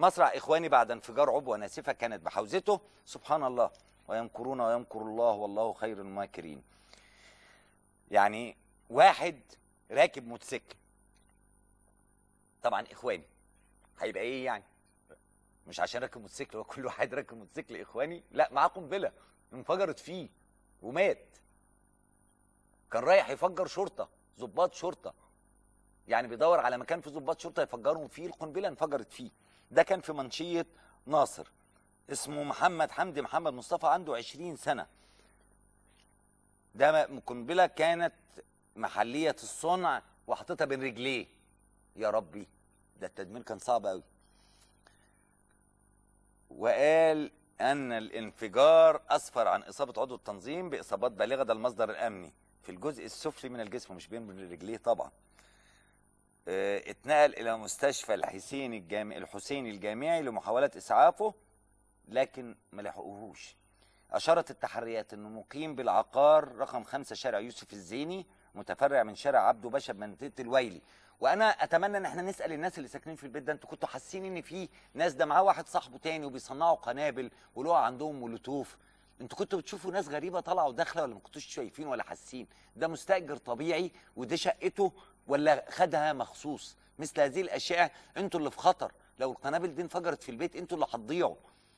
مصرع إخواني بعد انفجار عبوة ناسفة كانت بحوزته سبحان الله ويمكرون ويمكر الله والله خير الماكرين يعني واحد راكب موتوسيكل طبعا إخواني هيبقى إيه يعني مش عشان راكب موتوسيكل هو كل واحد راكب موتوسيكل إخواني لا معاه قنبلة انفجرت فيه ومات كان رايح يفجر شرطة ضباط شرطة يعني بيدور على مكان في ضباط شرطة يفجرهم فيه القنبلة انفجرت فيه ده كان في منشية ناصر اسمه محمد حمدي محمد مصطفى عنده 20 سنة ده قنبلة كانت محلية الصنع وحطيتها بين رجليه يا ربي ده التدمير كان صعب قوي وقال أن الانفجار أسفر عن إصابة عضو التنظيم بإصابات بالغة ده المصدر الأمني في الجزء السفلي من الجسم مش بين رجليه طبعا اه اتنقل إلى مستشفى الحسين الجامعي الحسيني الجامعي لمحاولة إسعافه لكن ما لحقوهوش أشارت التحريات أنه مقيم بالعقار رقم خمسة شارع يوسف الزيني متفرع من شارع عبده باشا بمنطقة الويلي وانا اتمنى ان احنا نسال الناس اللي ساكنين في البيت ده انتوا كنتوا حاسين ان في ناس ده معاه واحد صاحبه تاني وبيصنعوا قنابل ولو عندهم مولوتوف انتوا كنتوا بتشوفوا ناس غريبه طالعه وداخله ولا ما كنتوش شايفين ولا حاسين ده مستاجر طبيعي ودي شقته ولا خدها مخصوص مثل هذه الاشياء انتوا اللي في خطر لو القنابل دي انفجرت في البيت انتوا اللي هتضيعوا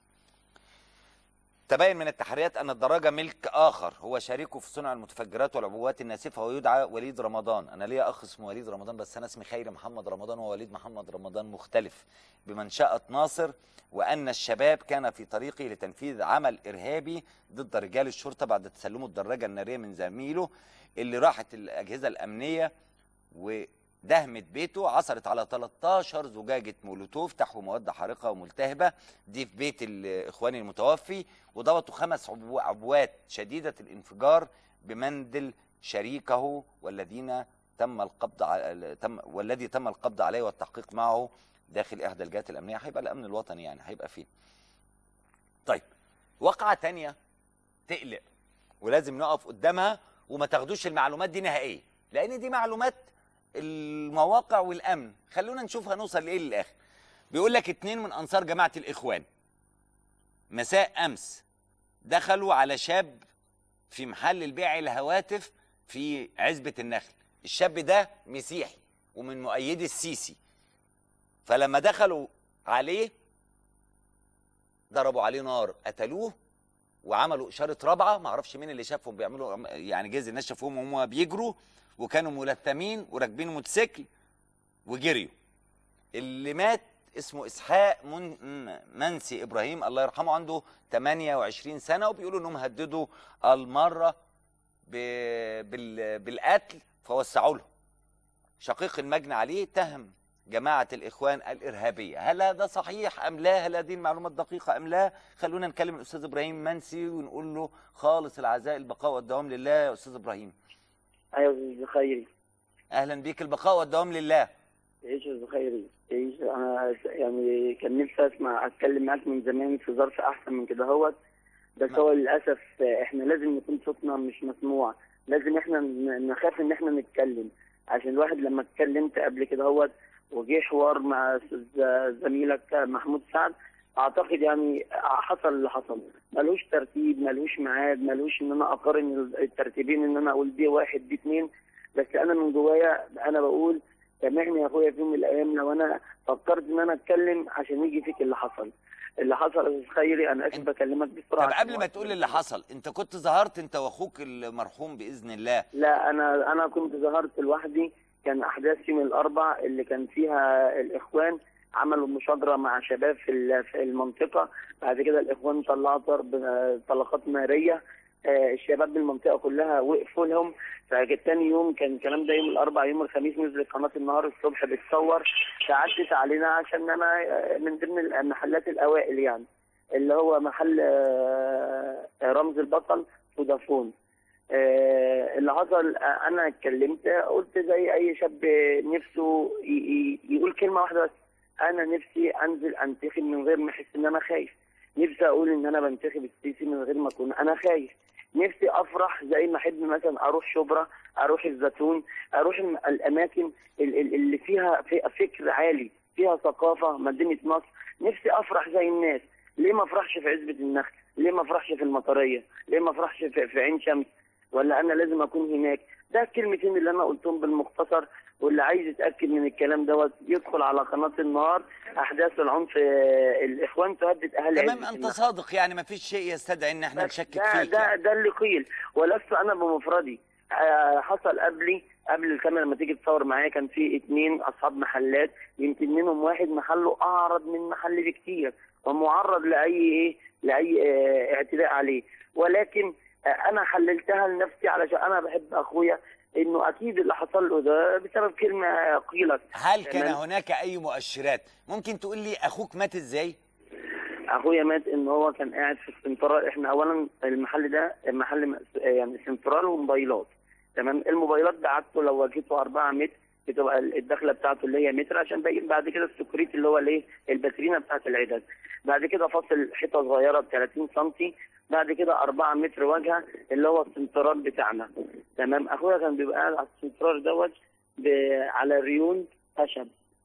تبين من التحريات أن الدراجة ملك آخر هو شريكه في صنع المتفجرات والعبوات الناسفة ويدعى وليد رمضان أنا ليا أخ اسمه وليد رمضان بس أنا اسمي خيري محمد رمضان ووليد محمد رمضان مختلف بمنشأة ناصر وأن الشباب كان في طريقه لتنفيذ عمل إرهابي ضد رجال الشرطة بعد تسلمه الدراجة النارية من زميله اللي راحت الأجهزة الأمنية و دهمت بيته عثرت على 13 زجاجة مولوتوف تحوي مواد حارقة وملتهبة دي في بيت الإخوان المتوفي وضبطوا خمس عبوات شديدة الانفجار بمندل شريكه والذين تم القبض على تم والذي تم القبض عليه والتحقيق معه داخل إحدى الجهات الأمنية هيبقى الأمن الوطني يعني هيبقى فين طيب وقعة تانية تقلق ولازم نقف قدامها وما تاخدوش المعلومات دي نهائية لأن دي معلومات المواقع والامن خلونا نشوف هنوصل لايه للاخر بيقول لك اتنين من انصار جماعه الاخوان مساء امس دخلوا على شاب في محل البيع الهواتف في عزبه النخل الشاب ده مسيحي ومن مؤيدي السيسي فلما دخلوا عليه ضربوا عليه نار قتلوه وعملوا اشاره رابعه ما اعرفش مين اللي شافهم بيعملوا يعني جايز الناس شافوهم وهم بيجروا وكانوا ملثمين وراكبين موتوسيكل وجريوا اللي مات اسمه اسحاق من منسي ابراهيم الله يرحمه عنده 28 سنه وبيقولوا انهم هددوا المره بالقتل فوسعوا له شقيق المجني عليه تهم جماعة الإخوان الإرهابية هل هذا صحيح أم لا هل هذه المعلومات دقيقة أم لا خلونا نكلم الأستاذ إبراهيم منسي ونقول له خالص العزاء البقاء والدوام لله يا أستاذ إبراهيم ايوه استاذ خيري اهلا بيك البقاء والدوام لله ايش يا استاذ خيري ايش انا يعني كان نفسي اسمع اتكلم معاك من زمان في ظرف احسن من كده هوت بس هو للاسف احنا لازم يكون صوتنا مش مسموع لازم احنا نخاف ان احنا نتكلم عشان الواحد لما اتكلمت قبل كده هوت وجه حوار مع زميلك محمود سعد اعتقد يعني حصل اللي حصل ملوش ترتيب ملوش ميعاد ملوش ان انا اقارن الترتيبين ان انا اقول دي واحد دي اثنين بس انا من جوايا انا بقول سامحني يا اخويا في يوم من الايام لو انا فكرت ان انا اتكلم عشان يجي فيك اللي حصل اللي حصل يا خيري انا اسف بكلمك بسرعه طب قبل ما تقول اللي حصل انت كنت ظهرت انت واخوك المرحوم باذن الله لا انا انا كنت ظهرت لوحدي كان احداث يوم الاربع اللي كان فيها الاخوان عملوا مشاجره مع شباب في في المنطقه بعد كده الاخوان طلعوا ضرب طلقات ناريه الشباب بالمنطقه كلها وقفوا لهم فتاني يوم كان الكلام ده يوم الاربع يوم الخميس نزلت قناه النهار الصبح بتصور ساعدت علينا عشان انا من ضمن المحلات الاوائل يعني اللي هو محل رمز البطل فودافون اللي حصل انا اتكلمت قلت زي اي شاب نفسه يقول كلمه واحده بس انا نفسي انزل انتخب من غير ما احس ان انا خايف نفسي اقول ان انا بنتخب السيسي من غير ما اكون انا خايف نفسي افرح زي ما احب مثلا اروح شبرا اروح الزيتون اروح الاماكن اللي فيها فكر عالي فيها ثقافه مدينه نصر نفسي افرح زي الناس ليه ما افرحش في عزبه النخل ليه ما افرحش في المطريه ليه ما افرحش في, في عين شمس ولا انا لازم اكون هناك ده الكلمتين اللي انا قلتهم بالمختصر واللي عايز يتاكد من الكلام دوت يدخل على قناه النهار احداث العنف آه، الاخوان تهدد اهالي تمام عزبة انت النخل. صادق يعني ما فيش شيء يستدعي ان احنا بس نشكك ده فيك ده يعني. ده اللي قيل ولست انا بمفردي آه، حصل قبلي قبل الكاميرا لما تيجي تصور معايا كان في اتنين اصحاب محلات يمكن منهم واحد محله اعرض من محل بكتير ومعرض لاي ايه لاي آه، اعتداء عليه ولكن آه، انا حللتها لنفسي علشان انا بحب اخويا انه اكيد اللي حصل له ده بسبب كلمه قيلت هل كان تمام. هناك اي مؤشرات ممكن تقول لي اخوك مات ازاي اخويا مات ان هو كان قاعد في السنترال احنا اولا المحل ده محل م- يعني سنترال وموبايلات تمام الموبايلات بعته لو واجهته 4 متر بتبقى الدخله بتاعته اللي هي متر عشان باقي بعد كده السكريت اللي هو الايه الباترينا بتاعت العداد بعد كده فاصل حيطه صغيره ب 30 سم بعد كده 4 متر واجهه اللي هو السنترال بتاعنا تمام اخويا كان بيبقى قاعد على السنترال دوت ب- على ريون خشب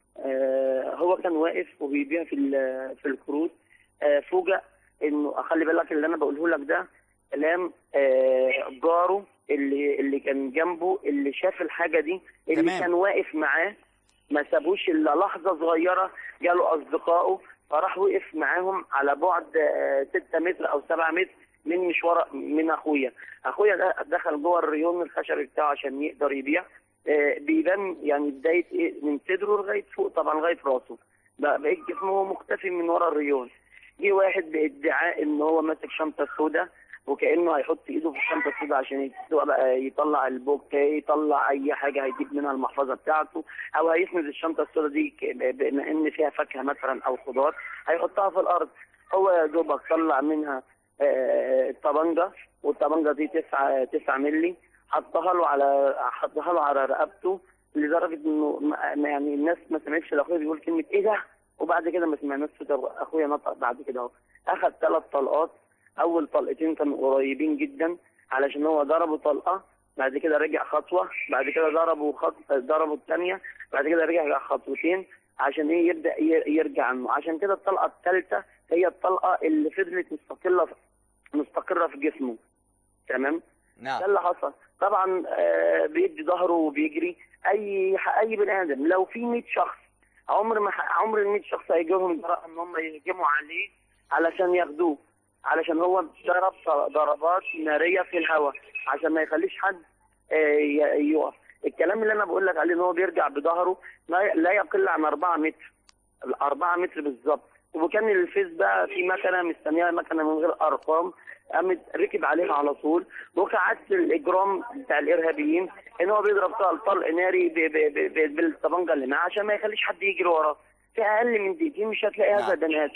آه هو كان واقف وبيبيع في ال- في الكروت آه فوجئ انه خلي بالك اللي انا بقوله لك ده كلام آه جاره اللي اللي كان جنبه اللي شاف الحاجه دي اللي تمام. كان واقف معاه ما سابوش الا لحظه صغيره جاله اصدقائه فراح وقف معاهم على بعد 6 متر او 7 متر من مشوار من اخويا اخويا ده دخل جوه الريون الخشبي بتاعه عشان يقدر يبيع آه، بيبان يعني بدايه ايه من صدره لغايه فوق طبعا لغايه راسه بقى بقيت جسمه مختفي من ورا الريون جه واحد بادعاء ان هو ماسك شنطه سوداء وكانه هيحط ايده في الشنطه السوداء عشان يسوق بقى يطلع البوك يطلع اي حاجه هيجيب منها المحفظه بتاعته او هيسند الشنطه السوداء دي ك- ب- بما ان فيها فاكهه مثلا او خضار هيحطها في الارض هو يا دوبك طلع منها آه، الطبنجه والطبنجه دي 9 9 مللي حطها له على حطها له على رقبته لدرجه انه ما- ما- يعني الناس ما سمعتش الاخويا بيقول كلمه ايه ده وبعد كده ما سمعناش صوت اخويا نطق بعد كده اهو اخذ ثلاث طلقات اول طلقتين كانوا قريبين جدا علشان هو ضربه طلقه بعد كده رجع خطوه بعد كده ضربه خط ضربه الثانيه بعد كده رجع خطوتين عشان ايه يبدا ي- يرجع عنه عشان كده الطلقه الثالثه هي الطلقه اللي فضلت مستقله مستقره في جسمه تمام ده نعم اللي حصل طبعا آه، بيدي ظهره وبيجري اي اي بني ادم لو في 100 شخص عمر ما ح- عمر ال 100 شخص هيجيهم جرأة ان هم يهجموا عليه علشان ياخدوه علشان هو ضرب ضربات ناريه في الهواء عشان ما يخليش حد آه، ي- يقف الكلام اللي انا بقول لك عليه ان هو بيرجع بظهره لا لا يقل عن 4 متر 4 متر بالظبط وكان الفيس بقى في مكنه مستنيه مكنه من غير ارقام قامت ركب عليها على طول وكعدت الاجرام بتاع الارهابيين ان هو بيضرب طلق طلق ناري ب- ب- ب- ب- بالطبنجه اللي معاه عشان ما يخليش حد يجري وراه في اقل من دقيقتين مش هتلاقي نعم. هذا بني ادم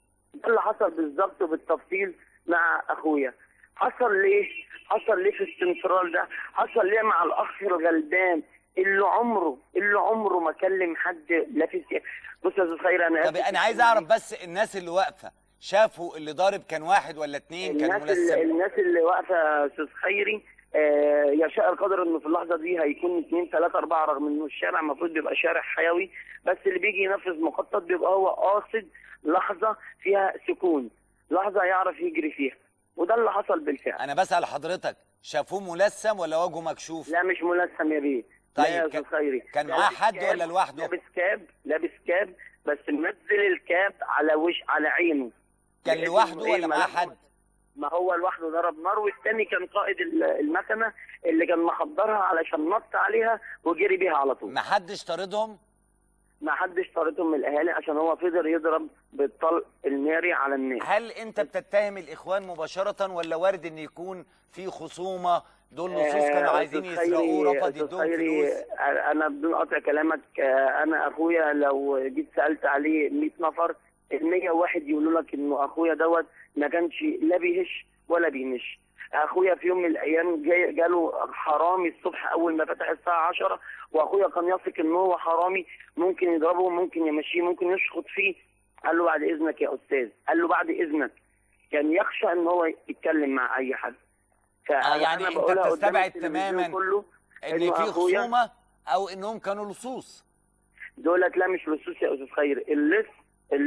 ده اللي حصل بالظبط وبالتفصيل مع اخويا حصل ليه؟ حصل ليه في السنترال ده؟ حصل ليه مع الاخ الغلبان اللي عمره اللي عمره ما كلم حد لا في السياسة. بص يا استاذ خير انا طب آسف انا عايز اعرف بس الناس اللي واقفه شافوا اللي ضارب كان واحد ولا اتنين كان الناس اللي ملثم الناس اللي واقفه يا استاذ خيري آه يشاء القدر انه في اللحظه دي هيكون اثنين ثلاثه اربعه رغم انه الشارع المفروض بيبقى شارع حيوي بس اللي بيجي ينفذ مخطط بيبقى هو قاصد لحظه فيها سكون لحظه يعرف يجري فيها وده اللي حصل بالفعل انا بسال حضرتك شافوه ملثم ولا وجهه مكشوف لا مش ملثم يا بيه طيب، لا يا كان- استاذ خيري كان لابس معاه حد كاب- ولا لوحده؟ لابس كاب لابس كاب بس منزل الكاب على وش على عينه كان بحيث لوحده إنه إيه ولا معاه ملامحه- حد ما هو لوحده ضرب نار والتاني كان قائد ال- المكنه اللي كان محضرها علشان نط عليها وجري بيها على طول ما حدش طاردهم ما حدش طاردهم من الاهالي عشان هو فضل يضرب بالطلق الناري على الناس هل انت بتتهم الاخوان مباشره ولا وارد ان يكون في خصومه دول لصوص كانوا آه، عايزين أستاذ يسرقوه خيري- رفض أستاذ يدوهم خيري، فلوس آه، انا بدون قطع كلامك آه، انا اخويا لو جيت سالت عليه 100 نفر ال 101 يقولوا لك انه اخويا دوت ما كانش لا بيهش ولا بينش اخويا في يوم من الايام جاي جاله حرامي الصبح اول ما فتح الساعه 10 واخويا كان يثق ان هو حرامي ممكن يضربه ممكن يمشيه ممكن يشخط فيه قال له بعد اذنك يا استاذ قال له بعد اذنك كان يخشى ان هو يتكلم مع اي حد فأنا يعني أنت بقولها قدام بتستبعد التلفزيون تماماً كله ان إنه في أخويا- خصومه او انهم كانوا لصوص دولت لا مش لصوص يا استاذ خير اللص اللص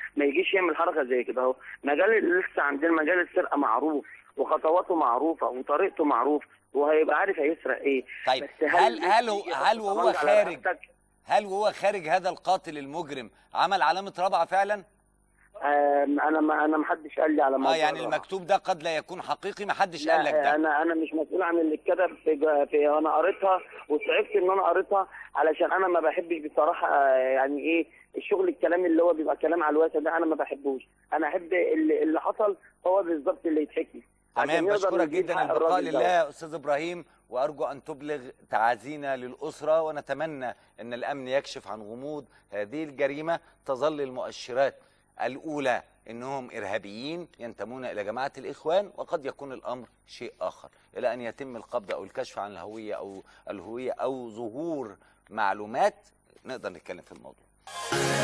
ما يجيش يعمل حركه زي كده اهو مجال لسه عندنا مجال السرقه معروف وخطواته معروفه وطريقته معروف وهيبقى عارف هيسرق ايه طيب بس هل هل هو يجي هل يحط وهو طبنجة على خارج رقبتك؟ هل وهو خارج هذا القاتل المجرم عمل علامه رابعه فعلا؟ آم، انا ما انا ما حدش قال لي على اه موضوع يعني الرابعة. المكتوب ده قد لا يكون حقيقي ما حدش قال لك لا ده انا انا مش مسؤول عن اللي اتكتب في, جا- في انا قريتها وصعبت ان انا قريتها علشان انا ما بحبش بصراحه آه، يعني ايه الشغل الكلام اللي هو بيبقى كلام على الواسع ده انا ما بحبوش انا احب اللي, اللي حصل هو بالظبط اللي يتحكي عشان تمام نقدر بشكرك نجيب جدا حق البقاء الراجل ده. لله يا استاذ ابراهيم وارجو ان تبلغ تعازينا للاسره ونتمنى ان الامن يكشف عن غموض هذه الجريمه تظل المؤشرات الاولى انهم ارهابيين ينتمون الى جماعه الاخوان وقد يكون الامر شيء اخر الى ان يتم القبض او الكشف عن الهويه او الهويه او ظهور معلومات نقدر نتكلم في الموضوع